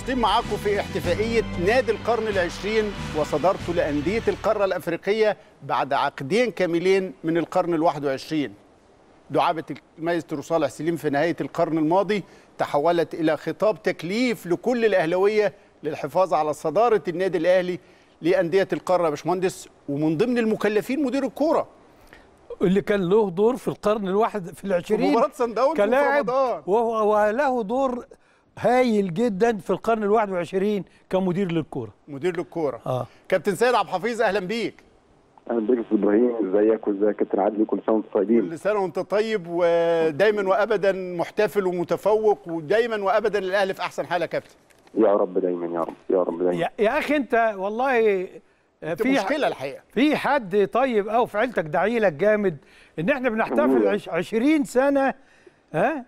مبسوطين معاكم في احتفائية نادي القرن العشرين وصدارته لأندية القارة الأفريقية بعد عقدين كاملين من القرن الواحد وعشرين دعابة المايسترو صالح سليم في نهاية القرن الماضي تحولت إلى خطاب تكليف لكل الأهلوية للحفاظ على صدارة النادي الأهلي لأندية القارة يا باشمهندس ومن ضمن المكلفين مدير الكورة اللي كان له دور في القرن الواحد في العشرين مباراة صن داونز في كلاعب رمضان. وهو وله دور هايل جدا في القرن الواحد وعشرين كمدير للكورة مدير للكورة اه كابتن سيد عبد الحفيظ أهلا بيك اهلا بيك يا استاذ ابراهيم ازيك وازيك يا كابتن عادل كل سنه وانتم طيبين كل سنة وأنت طيب ودايما وأبدا محتفل ومتفوق ودايما وأبدا الأهلي في أحسن حال يا كابتن يا رب دايما يا رب يا رب دايما يا, يا اخي انت والله آه، دي في مشكلة الحقيقة في حد طيب قوي في عيلتك داعي لك جامد ان احنا بنحتفل عش- 20 سنه ها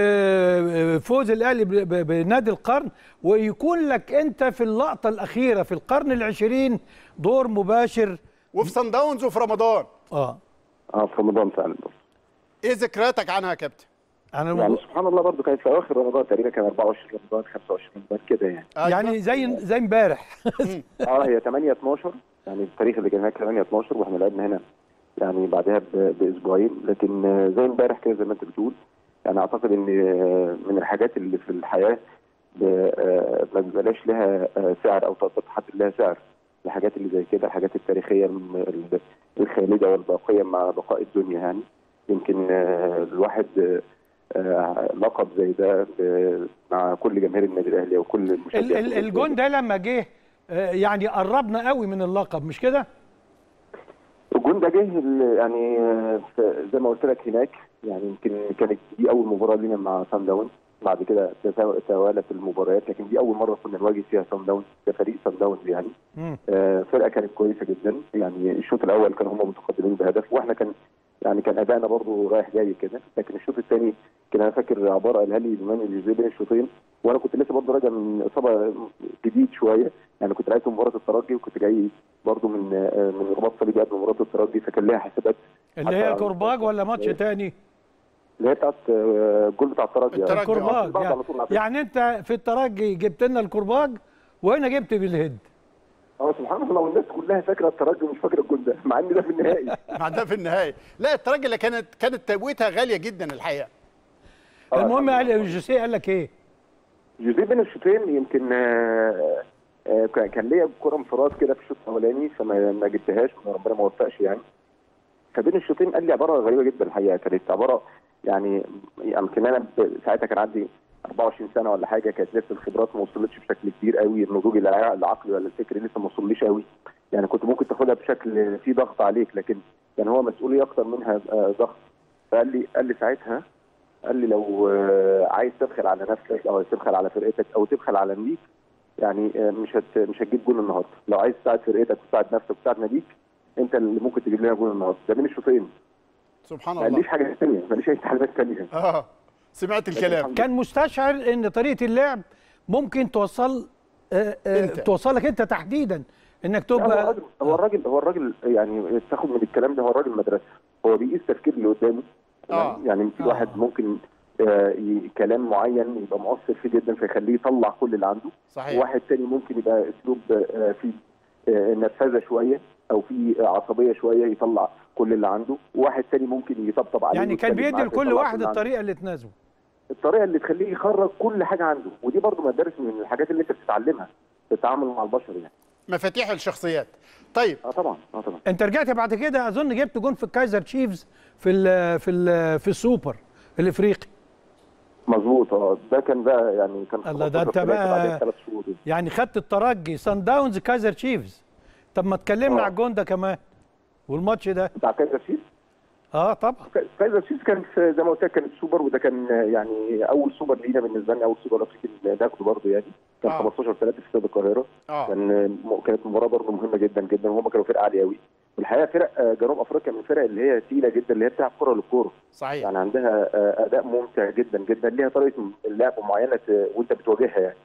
بفوز الاهلي ب- ب- بنادي القرن ويكون لك انت في اللقطه الاخيره في القرن العشرين دور مباشر وفي صن داونز وفي رمضان اه اه في رمضان فعلا إيه ذكرياتك عنها يا كابتن؟ عن يعني الموضوع سبحان الله برضو كانت في اواخر رمضان تقريبا كان 24 رمضان 25 رمضان كده يعني أيوة. يعني زي زي امبارح اه هي 8 12 يعني التاريخ اللي كان هناك 8 12 واحنا لعبنا هنا يعني بعدها ب- باسبوعين لكن آه، زي امبارح كده زي ما انت بتقول يعني اعتقد ان آه، من الحاجات اللي في الحياه ب- آه، ما بيبقاش لها آه، سعر او تحدد لها سعر الحاجات اللي زي كده الحاجات التاريخيه الم- ال- الخالده والباقيه مع بقاء الدنيا يعني يمكن آه، الواحد آه، آه، لقب زي ده ب- مع كل جماهير النادي الاهلي وكل ال- مشجعين ال- الجون ده لما جه آه، يعني قربنا قوي من اللقب مش كده؟ الجون ده جه ال- يعني آه، في- زي ما قلت لك هناك يعني يمكن كانت دي اول مباراه لينا مع سان داونز بعد كده تتا- توالت المباريات لكن دي اول مره كنا نواجه فيها سان داونز كفريق سان داونز يعني مم. آه، فرقه كانت كويسه جدا يعني الشوط الاول كانوا هم متقدمين بهدف واحنا كان يعني كان ادائنا برضه رايح جاي كده لكن الشوط الثاني كان انا فاكر عباره قالها لي زمان الجوزيه بين الشوطين وانا كنت لسه برضه راجع من اصابه جديد شويه يعني كنت لعبت مباراه الترجي وكنت جاي برضه من آه، من رباط صليبي قبل مباراه الترجي فكان ليها حسابات اللي هي كرباج ولا ماتش تاني؟ اللي هي بتاعت آه، الجول بتاع الترجي الترجي. يعني. كرباج بعد على طول يعني, على يعني انت في الترجي جبت لنا الكرباج وهنا جبت بالهد اه سبحان الله والناس كلها فاكره الترجي ومش فاكره الجول ده مع ان ده في النهائي مع ده في النهاية لا الترجي اللي كانت كانت تبويتها غالية جدا الحقيقة آه، المهم قال جوسيه قال لك ايه؟ جوزيه بين الشوطين يمكن آه، آه، كان كان ليا كوره انفراد كده في الشوط الاولاني فما ما جبتهاش ربنا ما وفقش يعني فبين الشوطين قال لي عباره غريبه جدا الحقيقه كانت عباره يعني يمكن انا ب- ساعتها كان عندي 24 سنه ولا حاجه كانت لسه الخبرات ما وصلتش بشكل كبير قوي النضوج الع- العقلي ولا الفكري لسه ما وصليش قوي يعني كنت ممكن تاخدها بشكل فيه ضغط عليك لكن كان هو مسؤوليه اكتر منها آه، ضغط فقال لي قال لي ساعتها قال لي لو آه، عايز تبخل على نفسك او تبخل على فرقتك او تبخل على ناديك يعني آه، مش هت مش هتجيب جول النهارده لو عايز تساعد فرقتك وتساعد نفسك وتساعد ناديك انت اللي ممكن تجيب لنا جول النهارده ده بين الشوطين سبحان ما الله قاليش حاجه ثانيه ما قاليش اي تعليمات ثانيه اه سمعت الكلام كان مستشعر ان طريقه اللعب ممكن توصل آه، آه، أنت. توصلك انت تحديدا انك لا، هو تبقى الراجل هو الراجل هو الراجل يعني تاخد من الكلام ده هو الراجل مدرسه هو بيقيس تفكير اللي قدامه آه. يعني في آه. واحد ممكن آه، ي- كلام معين يبقى مؤثر فيه جدا فيخليه يطلع كل اللي عنده صحيح واحد تاني ممكن يبقى اسلوب آه، فيه آه، نرفزه شويه او فيه عصبيه شويه يطلع كل اللي عنده وواحد تاني ممكن يطبطب عليه يعني كان ويتكلم بيدي معاه لكل فيطلع واحد كل اللي عنده. الطريقه اللي تناسبه الطريقه اللي تخليه يخرج كل حاجه عنده ودي برضو مدارس من الحاجات اللي انت بتتعلمها في التعامل مع البشر يعني مفاتيح الشخصيات طيب اه طبعا اه طبعا انت رجعت بعد كده اظن جبت جون في الكايزر تشيفز في ال في ال في السوبر الافريقي مظبوط اه ده كان بقى يعني كان الله، ده 15 انت ثلاثة بقى- بعدين ثلاث شهور يعني خدت الترجي سان داونز كايزر تشيفز طب ما تكلمنا آه. على الجون ده كمان والماتش ده بتاع كايزر شيفز اه طبعا كايزر شيفز كان في- زي ما قلت لك كان السوبر وده كان يعني اول سوبر لينا بالنسبه لنا اول سوبر افريقي ناخده برضه يعني كان آه. 15 3 في استاد القاهره اه كان م- كانت مباراه برضه مهمه جدا جدا وهم كانوا فرقه عاليه قوي والحقيقه فرق آه، جنوب افريقيا من الفرق اللي هي تقيله جدا اللي هي بتلعب كره للكوره صحيح يعني عندها آه، اداء ممتع جدا جدا ليها طريقه لعب معينه ت- وانت بتواجهها يعني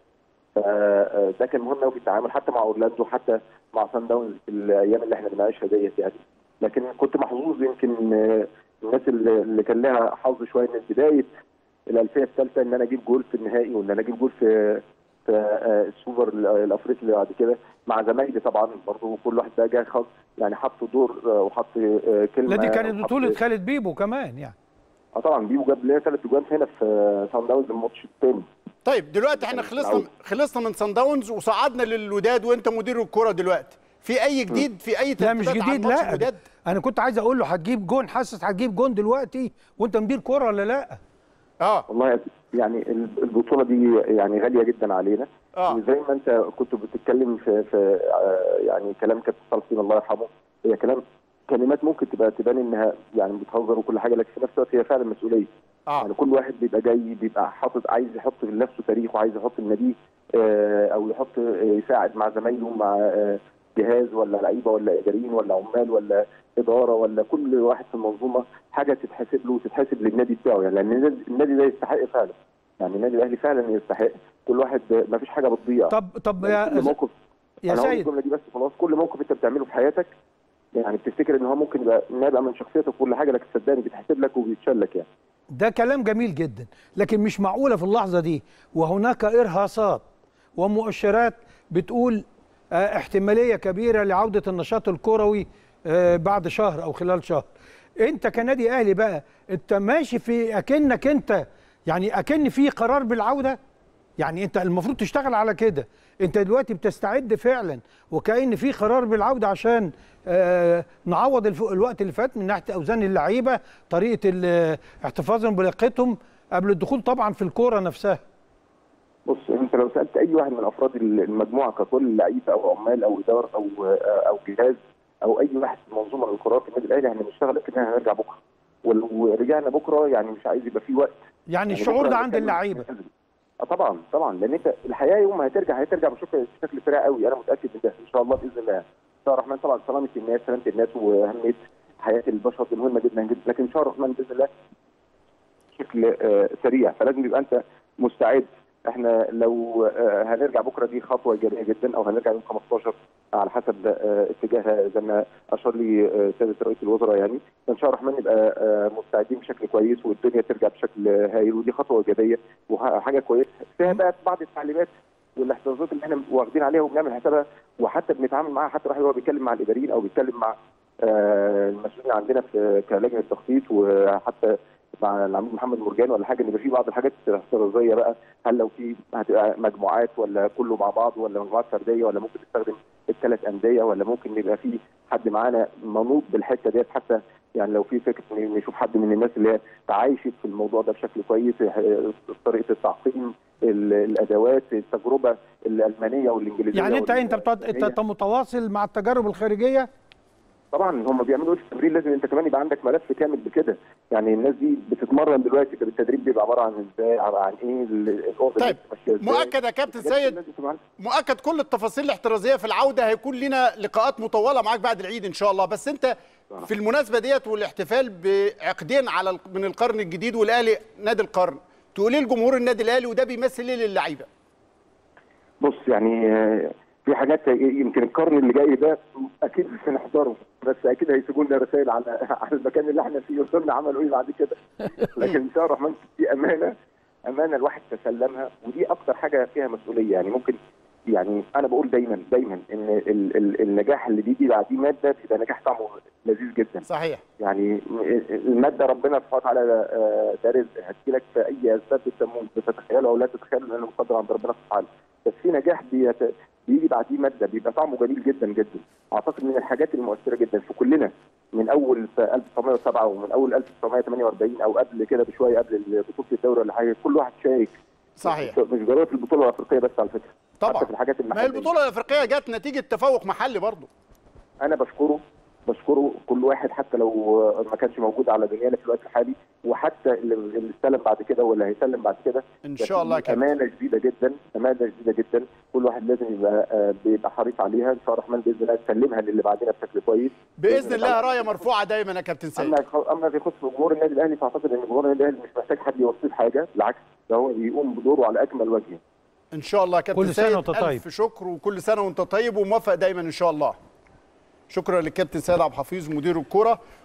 فده كان مهم قوي في التعامل حتى مع اورلاندو حتى مع سان داونز في الايام اللي احنا بنعيشها ديت يعني لكن كنت محظوظ يمكن آه، الناس اللي اللي كان لها حظ شويه من بدايه الالفيه الثالثه ان انا اجيب جول في النهائي وان انا اجيب جول في في في آه، السوبر ال- الافريقي اللي بعد كده مع زمايلي طبعا برضه كل واحد ده جه خط يعني حط دور آه، وحط آه، كلمه لا دي كانت وحط- بطوله خالد بيبو كمان يعني اه طبعا بيبو جاب لنا ثلاث اجوان هنا في سان داونز الماتش الثاني طيب دلوقتي احنا خلصنا خلصنا من سان داونز وصعدنا للوداد وانت مدير الكره دلوقتي في اي جديد في اي لا مش ترتيبات عن جديد ماتش لا الوداد انا كنت عايز اقول له هتجيب جون حاسس هتجيب جون دلوقتي وانت مدير كوره ولا لا اه والله يعني ال- البطوله دي يعني غاليه جدا علينا اه وزي ما انت كنت بتتكلم في, في آه، يعني كلام كابتن صالحين الله يرحمه هي كلام كلمات ممكن تبقى تبان انها يعني بتهزر وكل حاجه لكن في نفس الوقت هي فعلا مسؤوليه اه يعني كل واحد بيبقى جاي بيبقى حاطط عايز يحط لنفسه تاريخ وعايز يحط النادي آه، او يحط آه، يساعد مع زمايله مع آه، جهاز ولا لعيبه ولا اداريين ولا عمال ولا اداره ولا كل واحد في المنظومه حاجه تتحسب له وتتحسب للنادي بتاعه يعني لان النادي- النادي ده يستحق فعلا يعني النادي الاهلي فعلا يستحق كل واحد ما فيش حاجه بتضيع طب طب يعني كل يا موقف يا انا هقول سيد الجمله دي بس خلاص كل موقف انت بتعمله في حياتك يعني بتفتكر ان هو ممكن يبقى نابع من شخصيتك وكل حاجه لكن صدقني بيتحسب لك وبيتشال لك يعني ده كلام جميل جدا لكن مش معقولة في اللحظة دي وهناك إرهاصات ومؤشرات بتقول آه، احتمالية كبيرة لعودة النشاط الكروي آه، بعد شهر أو خلال شهر أنت كنادي أهلي بقى أنت ماشي في أكنك أنت يعني أكن في قرار بالعودة يعني أنت المفروض تشتغل على كده أنت دلوقتي بتستعد فعلا وكأن في قرار بالعودة عشان آه، نعوض الف- الوقت اللي فات من ناحية أوزان اللعيبة طريقة ال- احتفاظهم بلياقتهم قبل الدخول طبعا في الكورة نفسها بص انت لو سالت اي واحد من افراد المجموعه ككل لعيبه او عمال او اداره او او جهاز او اي واحد في منظومه من القرارات النادي الاهلي احنا بنشتغل كده هنرجع بكره ولو رجعنا بكره يعني مش عايز يبقى في وقت يعني يعني الشعور بكرة ده عند هنتكلم اللعيبة اه طبعا طبعا لان انت الحياه يوم ما هترجع هترجع بشكل بشكل سريع قوي انا متاكد من ده ان شاء الله باذن الله ان شاء الله الرحمن طبعا سلامه الناس سلامه الناس واهميه حياه البشر دي مهمه جدا جدا لكن ان شاء الله الرحمن باذن الله بشكل آه، سريع فلازم يبقى انت مستعد احنا لو آه، هنرجع بكره دي خطوه ايجابيه جدا او هنرجع يوم 15 على حسب آه، اتجاه زي ما اشار لي آه، سياده رئيس الوزراء يعني فان شاء الله الرحمن نبقى آه، مستعدين بشكل كويس والدنيا ترجع بشكل هايل ودي خطوه ايجابيه وحاجه كويسه فيها بقى بعض التعليمات والاحتياطات اللي احنا واخدين عليها وبنعمل حسابها وحتى بنتعامل معاها حتى الواحد وهو بيتكلم مع الاداريين او بيتكلم مع آه، المسؤولين عندنا في كلجنه تخطيط وحتى مع العميد محمد مرجان ولا حاجه ان يبقى في بعض الحاجات الاحترازيه بقى هل لو في هتبقى مجموعات ولا كله مع بعض ولا مجموعات فرديه ولا ممكن نستخدم الثلاث انديه ولا ممكن يبقى في حد معانا منوط بالحته ديت حتى يعني لو في فكره إن نشوف حد من الناس اللي هي تعايشت في الموضوع ده بشكل كويس آه، طريقه التعقيم ال- الادوات التجربه الالمانيه والانجليزيه يعني انت انت بتقعد انت أنت متواصل مع التجارب الخارجيه طبعا هم بيعملوا ايه في التمرين لازم انت كمان يبقى عندك ملف كامل بكده يعني الناس دي بتتمرن دلوقتي طب التدريب بيبقى عباره عن ازاي عباره عن ايه ال- الاوضه طيب، دي ماشيه ازاي مؤكد يا كابتن الحاجات دي سيد لازم تبقى عارف. مؤكد كل التفاصيل الاحترازيه في العوده هيكون لنا لقاءات مطوله معاك بعد العيد ان شاء الله بس انت في المناسبه ديت والاحتفال بعقدين على ال- من القرن الجديد والاهلي نادي القرن تقول ايه لجمهور النادي الاهلي وده بيمثل ايه للعيبه بص يعني آه، في حاجات يمكن القرن اللي جاي ده اكيد مش هنحضره بس اكيد هيسيبوا لنا رسائل على على المكان اللي احنا فيه وصلنا عملوا ايه بعد كده لكن ان شاء الله الرحمن دي امانه امانه الواحد تسلمها ودي اكتر حاجه فيها مسؤوليه يعني ممكن يعني انا بقول دايما دايما ان ال ال النجاح اللي بيجي بعديه ماده بيبقى نجاح طعمه لذيذ جدا صحيح يعني الماده ربنا سبحانه وتعالى آه، ده رزق هتجيلك في اي اسباب بتسموه بتتخيله او لا تتخيله لانه مقدر عند ربنا سبحانه وتعالى بس في نجاح بيت... بيجي بعديه ماده بيبقى طعمه جميل جدا جدا اعتقد من الحاجات المؤثره جدا في كلنا من اول في 1907 ومن اول 1948 او قبل كده بشويه قبل بطوله الدوري ولا حاجه كل واحد شارك صحيح مش ضروري في البطوله الافريقيه بس على فكره طبعا حتى في الحاجات ما هي المحليه البطوله الافريقيه جت نتيجه تفوق محلي برضه انا بشكره بشكره كل واحد حتى لو ما كانش موجود على دنيانا في الوقت الحالي وحتى اللي اللي استلم بعد كده واللي هيسلم بعد كده ان بس شاء الله يا دي كابتن امانه جديده جدا امانه جديده جدا كل واحد لازم يبقى آه، بيبقى حريص عليها ان شاء الله الرحمن باذن الله تسلمها للي بعدنا بشكل كويس باذن الله رايه مرفوعه دايما يا كابتن سيد اما اما في يخص جمهور النادي الاهلي فاعتقد ان جمهور النادي الاهلي مش محتاج حد يوصيه بحاجه بالعكس ده هو بيقوم بدوره على اكمل وجه ان شاء الله يا كابتن كل سنة سيد وأنت طيب. الف شكر وكل سنه وانت طيب وموفق دايما ان شاء الله شكرا للكابتن سيد عبد الحفيظ مدير الكره